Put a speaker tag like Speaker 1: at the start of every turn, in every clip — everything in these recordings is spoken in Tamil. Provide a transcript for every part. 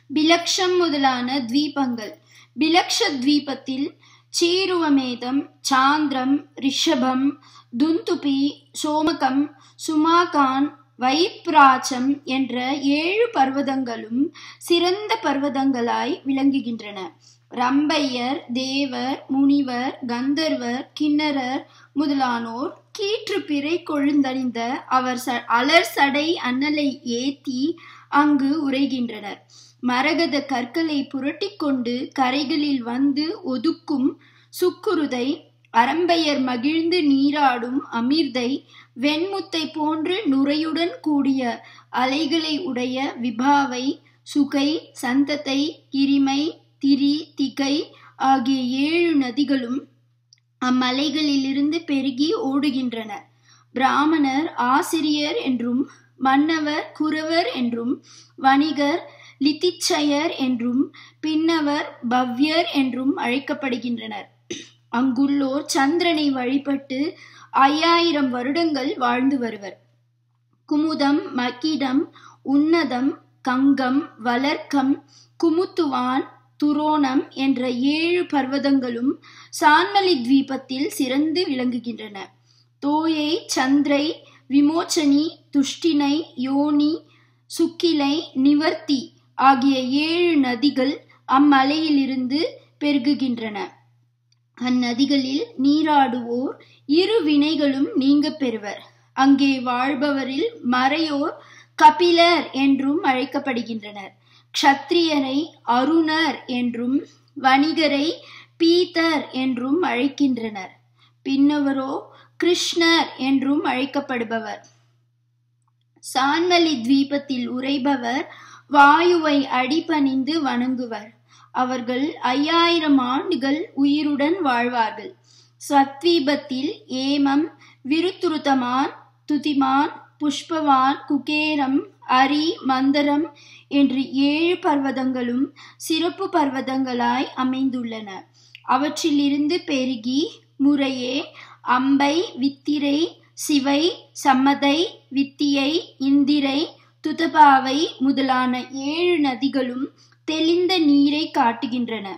Speaker 1: பிலக்ஷம் முதலான தீபங்கள் பிலக்ஷ தீபத்தில் சீருவமேதம் சாந்திரம் ரிஷபம் துந்துபி சோமகம் சுமாகான் வைப்ராச்சம் என்ற ஏழு பர்வதங்களும் சிறந்த பர்வதங்களாய் விளங்குகின்றன ரம்பையர் தேவர் முனிவர் கந்தர்வர் கிண்ணறர் முதலானோர் கீற்று பிறை கொழுந்தணிந்த அவர் ச அலர் சடை அண்ணலை ஏத்தி அங்கு உரைகின்றனர் மரகத கற்களை புரட்டிக் கொண்டு கரைகளில் வந்து ஒதுக்கும் சுக்குருதை அரம்பையர் மகிழ்ந்து நீராடும் அமிர்தை வெண்முத்தை போன்று நுரையுடன் கூடிய அலைகளை உடைய விபாவை சுகை சந்தத்தை கிரிமை திரி திகை ஆகிய ஏழு நதிகளும் அம்மலைகளிலிருந்து பெருகி ஓடுகின்றன பிராமணர் ஆசிரியர் என்றும் மன்னவர் குறவர் என்றும் வணிகர் லித்திச்சயர் என்றும் பின்னவர் பவ்யர் என்றும் அழைக்கப்படுகின்றனர் அங்குள்ளோர் சந்திரனை வழிபட்டு ஐயாயிரம் வருடங்கள் வாழ்ந்து வருவர் குமுதம் மகிடம் உன்னதம் கங்கம் வளர்க்கம் குமுத்துவான் துரோணம் என்ற ஏழு பர்வதங்களும் சான்மலி தீபத்தில் சிறந்து விளங்குகின்றன தோயை சந்திரை விமோச்சனி துஷ்டினை யோனி சுக்கிலை நிவர்த்தி ஆகிய ஏழு நதிகள் அம்மலையிலிருந்து பெருகுகின்றன அந்நதிகளில் நீராடுவோர் இரு வினைகளும் நீங்க பெறுவர் அங்கே வாழ்பவரில் மறையோர் கபிலர் என்றும் அழைக்கப்படுகின்றனர் க்ஷத்ரியரை அருணர் என்றும் வணிகரை பீதர் என்றும் அழைக்கின்றனர் பின்னவரோ கிருஷ்ணர் என்றும் அழைக்கப்படுபவர் சான்மலி தீபத்தில் உரைபவர் வாயுவை அடிபணிந்து வணங்குவர் அவர்கள் ஐயாயிரம் ஆண்டுகள் உயிருடன் வாழ்வார்கள் சத்வீபத்தில் ஏமம் விருத்துருதமான் துதிமான் புஷ்பவான் குகேரம் அரி மந்தரம் என்று ஏழு பர்வதங்களும் சிறப்பு பர்வதங்களாய் அமைந்துள்ளன அவற்றிலிருந்து பெருகி முறையே அம்பை வித்திரை சிவை சம்மதை வித்தியை இந்திரை துதபாவை முதலான ஏழு நதிகளும் தெளிந்த நீரை காட்டுகின்றன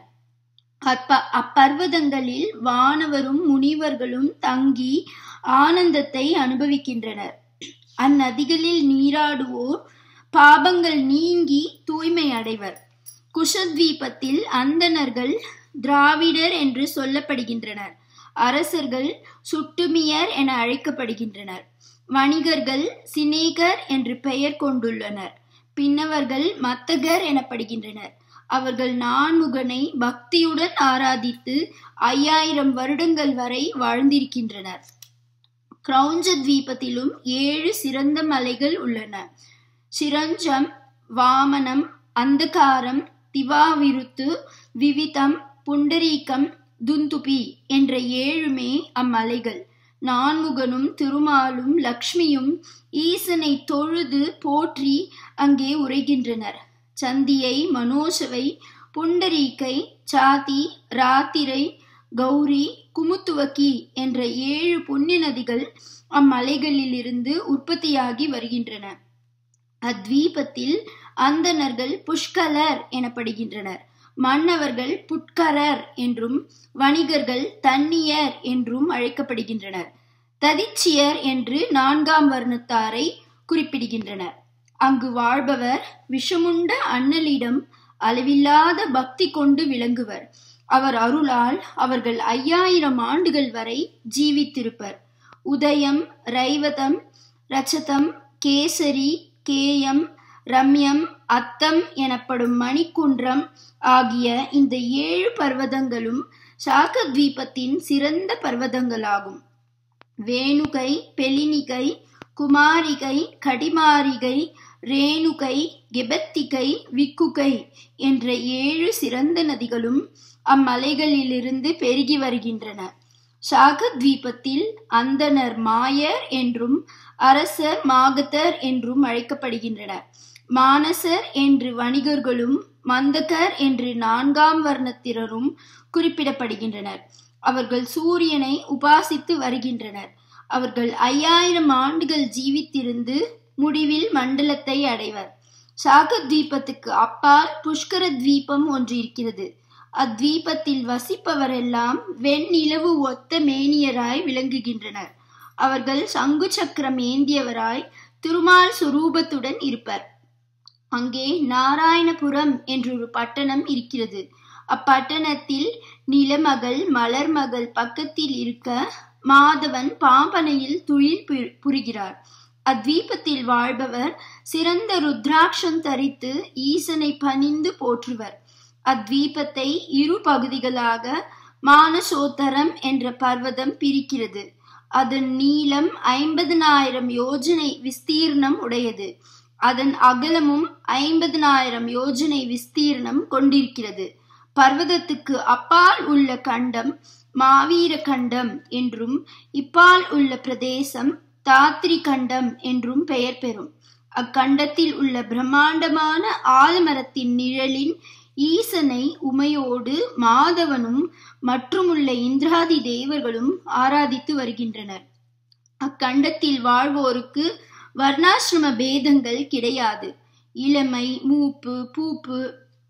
Speaker 1: அப்ப அப்பர்வதங்களில் வானவரும் முனிவர்களும் தங்கி ஆனந்தத்தை அனுபவிக்கின்றனர் அந்நதிகளில் நீராடுவோர் பாபங்கள் நீங்கி தூய்மை அடைவர் குஷத்வீபத்தில் அந்தணர்கள் திராவிடர் என்று சொல்லப்படுகின்றனர் அரசர்கள் சுட்டுமியர் என அழைக்கப்படுகின்றனர் வணிகர்கள் சினேகர் என்று பெயர் கொண்டுள்ளனர் பின்னவர்கள் மத்தகர் எனப்படுகின்றனர் அவர்கள் நான்முகனை பக்தியுடன் ஆராதித்து ஐயாயிரம் வருடங்கள் வரை வாழ்ந்திருக்கின்றனர் கிரௌஞ்ச தீபத்திலும் ஏழு சிறந்த மலைகள் உள்ளன சிரஞ்சம் வாமனம் அந்தகாரம் திவாவிருத்து விவிதம் புண்டரீகம் துந்துபி என்ற ஏழுமே அம்மலைகள் நான்முகனும் திருமாலும் லக்ஷ்மியும் ஈசனை தொழுது போற்றி அங்கே உரைகின்றனர் சந்தியை மனோசவை புண்டரீக்கை சாதி ராத்திரை கௌரி குமுத்துவக்கி என்ற ஏழு புண்ணிய நதிகள் அம்மலைகளிலிருந்து உற்பத்தியாகி வருகின்றன அத்வீபத்தில் அந்தணர்கள் புஷ்கலர் எனப்படுகின்றனர் மன்னவர்கள் புட்கரர் என்றும் வணிகர்கள் தன்னியர் என்றும் அழைக்கப்படுகின்றனர் ததிச்சியர் என்று நான்காம் வர்ணத்தாரை குறிப்பிடுகின்றனர் அங்கு வாழ்பவர் விஷமுண்ட அண்ணலிடம் அளவில்லாத பக்தி கொண்டு விளங்குவர் அவர் அருளால் அவர்கள் ஐயாயிரம் ஆண்டுகள் வரை ஜீவித்திருப்பர் உதயம் ரைவதம் ரச்சதம் கேசரி கேயம் ரம்யம் அத்தம் எனப்படும் மணிக்குன்றம் ஆகிய இந்த ஏழு பர்வதங்களும் சாகத்வீபத்தின் சிறந்த பர்வதங்களாகும் வேணுகை பெலினிகை குமாரிகை கடிமாரிகை ரேணுகை கெபத்திகை விக்குகை என்ற ஏழு சிறந்த நதிகளும் அம்மலைகளிலிருந்து பெருகி வருகின்றன சாகத்வீபத்தில் அந்தனர் மாயர் என்றும் அரசர் மாகதர் என்றும் அழைக்கப்படுகின்றனர் மானசர் என்று வணிகர்களும் மந்தகர் என்று நான்காம் வர்ணத்தினரும் குறிப்பிடப்படுகின்றனர் அவர்கள் சூரியனை உபாசித்து வருகின்றனர் அவர்கள் ஐயாயிரம் ஆண்டுகள் ஜீவித்திருந்து முடிவில் மண்டலத்தை அடைவர் சாக தீபத்துக்கு அப்பால் புஷ்கர தீபம் ஒன்று இருக்கிறது அத்வீபத்தில் வசிப்பவரெல்லாம் வெண்ணிலவு ஒத்த மேனியராய் விளங்குகின்றனர் அவர்கள் சங்கு சக்கரம் ஏந்தியவராய் திருமால் சுரூபத்துடன் இருப்பர் அங்கே நாராயணபுரம் என்றொரு பட்டணம் இருக்கிறது அப்பட்டணத்தில் நிலமகள் மலர்மகள் பக்கத்தில் இருக்க மாதவன் பாம்பனையில் துயில் புரிகிறார் அத்வீபத்தில் வாழ்பவர் சிறந்த ருத்ராட்சம் தரித்து ஈசனை பணிந்து போற்றுவர் அத்வீபத்தை இரு பகுதிகளாக மானசோத்தரம் என்ற பர்வதம் பிரிக்கிறது அதன் நீளம் ஐம்பதனாயிரம் யோஜனை விஸ்தீர்ணம் உடையது அதன் அகலமும் ஐம்பதனாயிரம் யோஜனை விஸ்தீர்ணம் கொண்டிருக்கிறது பர்வதத்துக்கு அப்பால் உள்ள கண்டம் மாவீர கண்டம் என்றும் இப்பால் உள்ள பிரதேசம் தாத்ரி கண்டம் என்றும் பெயர் பெறும் அக்கண்டத்தில் உள்ள பிரம்மாண்டமான ஆலமரத்தின் நிழலின் ஈசனை உமையோடு மாதவனும் மற்றுமுள்ள இந்திராதி தேவர்களும் ஆராதித்து வருகின்றனர் அக்கண்டத்தில் வாழ்வோருக்கு வர்ணாசிரம பேதங்கள் கிடையாது இளமை மூப்பு பூப்பு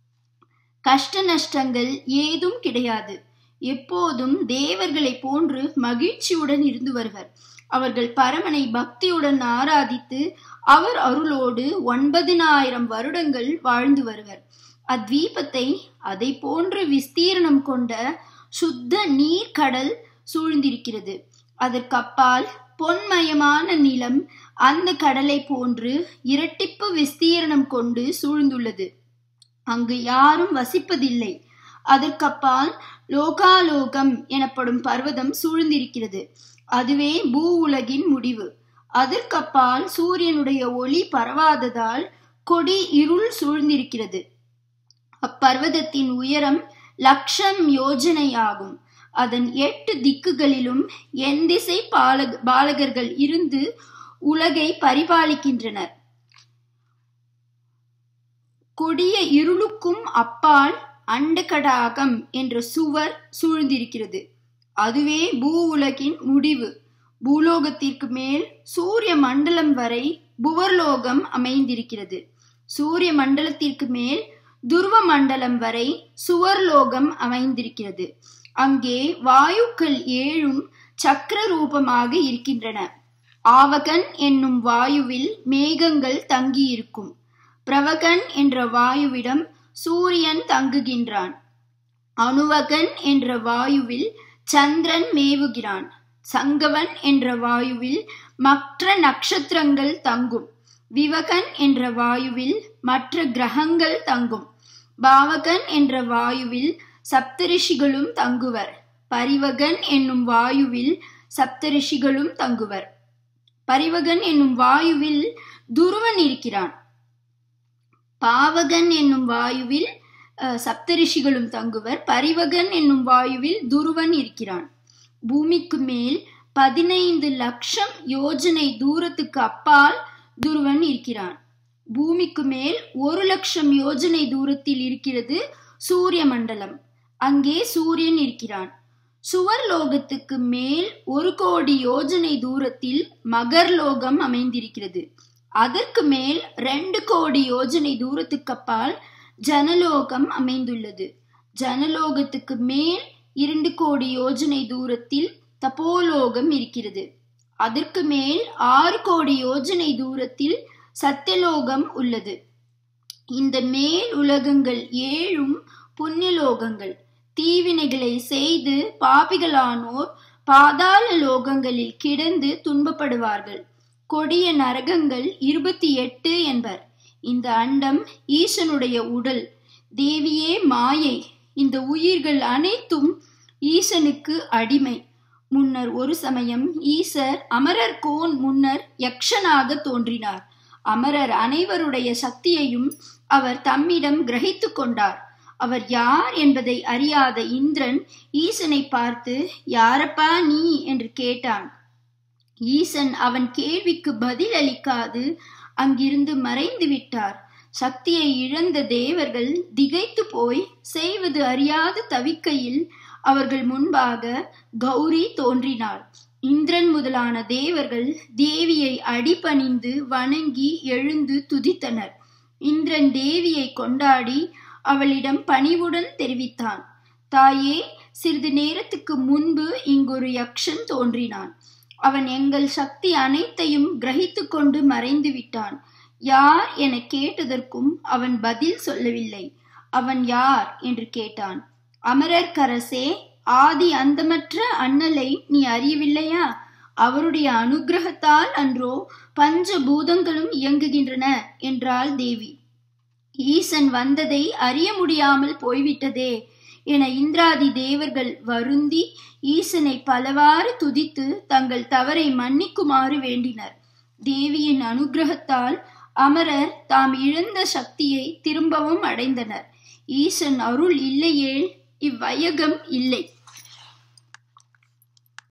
Speaker 1: கஷ்ட நஷ்டங்கள் ஏதும் கிடையாது எப்போதும் தேவர்களை போன்று மகிழ்ச்சியுடன் இருந்து வருவர் அவர்கள் பரமனை பக்தியுடன் ஆராதித்து அவர் அருளோடு ஒன்பதினாயிரம் வருடங்கள் வாழ்ந்து வருவர் அத்வீபத்தை அதை போன்று விஸ்தீரணம் கொண்ட சுத்த நீர்க்கடல் சூழ்ந்திருக்கிறது அதற்கப்பால் பொன்மயமான நிலம் அந்த கடலை போன்று இரட்டிப்பு விஸ்தீரணம் கொண்டு சூழ்ந்துள்ளது அங்கு யாரும் வசிப்பதில்லை அதற்கப்பால் லோகாலோகம் எனப்படும் பர்வதம் சூழ்ந்திருக்கிறது அதுவே பூ உலகின் முடிவு அதற்கப்பால் சூரியனுடைய ஒளி பரவாததால் கொடி இருள் சூழ்ந்திருக்கிறது அப்பர்வதத்தின் உயரம் லட்சம் யோஜனை ஆகும் அதன் எட்டு திக்குகளிலும் என் திசை பாலக பாலகர்கள் இருந்து உலகை பரிபாலிக்கின்றனர் கொடிய இருளுக்கும் அப்பால் அண்டகடாகம் என்ற சுவர் சூழ்ந்திருக்கிறது அதுவே பூ உலகின் முடிவு பூலோகத்திற்கு மேல் சூரிய மண்டலம் வரை புவர்லோகம் அமைந்திருக்கிறது சூரிய மண்டலத்திற்கு மேல் துருவ மண்டலம் வரை சுவர்லோகம் அமைந்திருக்கிறது அங்கே வாயுக்கள் ஏழும் சக்கர ரூபமாக இருக்கின்றன ஆவகன் என்னும் வாயுவில் மேகங்கள் தங்கியிருக்கும் பிரவகன் என்ற வாயுவிடம் சூரியன் தங்குகின்றான் அணுவகன் என்ற வாயுவில் சந்திரன் மேவுகிறான் சங்கவன் என்ற வாயுவில் மற்ற நட்சத்திரங்கள் தங்கும் விவகன் என்ற வாயுவில் மற்ற கிரகங்கள் தங்கும் பாவகன் என்ற வாயுவில் சப்தரிஷிகளும் தங்குவர் பரிவகன் என்னும் வாயுவில் சப்தரிஷிகளும் தங்குவர் பரிவகன் என்னும் வாயுவில் துருவன் இருக்கிறான் பாவகன் என்னும் வாயுவில் சப்தரிஷிகளும் தங்குவர் பரிவகன் என்னும் வாயுவில் துருவன் இருக்கிறான் பூமிக்கு மேல் பதினைந்து லட்சம் யோஜனை தூரத்துக்கு அப்பால் துருவன் இருக்கிறான் பூமிக்கு மேல் ஒரு லட்சம் யோஜனை தூரத்தில் இருக்கிறது சூரிய மண்டலம் அங்கே சூரியன் இருக்கிறான் சுவர் லோகத்துக்கு மேல் ஒரு கோடி யோஜனை தூரத்தில் மகர்லோகம் அமைந்திருக்கிறது அதற்கு மேல் ரெண்டு கோடி யோஜனை தூரத்துக்கு அப்பால் ஜனலோகம் அமைந்துள்ளது ஜனலோகத்துக்கு மேல் இரண்டு கோடி யோஜனை தூரத்தில் தபோலோகம் இருக்கிறது அதற்கு மேல் ஆறு கோடி யோஜனை தூரத்தில் சத்தியலோகம் உள்ளது இந்த மேல் உலகங்கள் ஏழும் புண்ணியலோகங்கள் தீவினைகளை செய்து பாபிகளானோர் பாதாள லோகங்களில் கிடந்து துன்பப்படுவார்கள் கொடிய நரகங்கள் இருபத்தி எட்டு என்பர் இந்த அண்டம் ஈசனுடைய உடல் தேவியே மாயை இந்த உயிர்கள் அனைத்தும் ஈசனுக்கு அடிமை முன்னர் ஒரு சமயம் ஈசர் அமரர் கோன் முன்னர் யக்ஷனாக தோன்றினார் அமரர் அனைவருடைய சக்தியையும் அவர் தம்மிடம் கிரகித்து கொண்டார் அவர் யார் என்பதை அறியாத இந்திரன் ஈசனை பார்த்து யாரப்பா நீ என்று கேட்டான் ஈசன் அவன் கேள்விக்கு பதில் அளிக்காது அங்கிருந்து மறைந்து விட்டார் சக்தியை இழந்த தேவர்கள் திகைத்து போய் செய்வது அறியாது தவிக்கையில் அவர்கள் முன்பாக கௌரி தோன்றினாள் இந்திரன் முதலான தேவர்கள் தேவியை அடிபணிந்து வணங்கி எழுந்து துதித்தனர் இந்திரன் தேவியை கொண்டாடி அவளிடம் பணிவுடன் தெரிவித்தான் தாயே சிறிது நேரத்துக்கு முன்பு இங்கொரு யக்ஷன் தோன்றினான் அவன் எங்கள் சக்தி அனைத்தையும் கிரகித்து கொண்டு மறைந்து விட்டான் யார் என கேட்டதற்கும் அவன் பதில் சொல்லவில்லை அவன் யார் என்று கேட்டான் அமரர் கரசே ஆதி அந்தமற்ற அண்ணலை நீ அறியவில்லையா அவருடைய அனுகிரகத்தால் அன்றோ பஞ்ச பூதங்களும் இயங்குகின்றன என்றாள் தேவி ஈசன் வந்ததை அறிய முடியாமல் போய்விட்டதே என இந்திராதி தேவர்கள் வருந்தி ஈசனை பலவாறு துதித்து தங்கள் தவறை மன்னிக்குமாறு வேண்டினர் தேவியின் அனுகிரகத்தால் அமரர் தாம் இழந்த சக்தியை திரும்பவும் அடைந்தனர் ஈசன் அருள் இல்லையேல் இவ்வையகம் இல்லை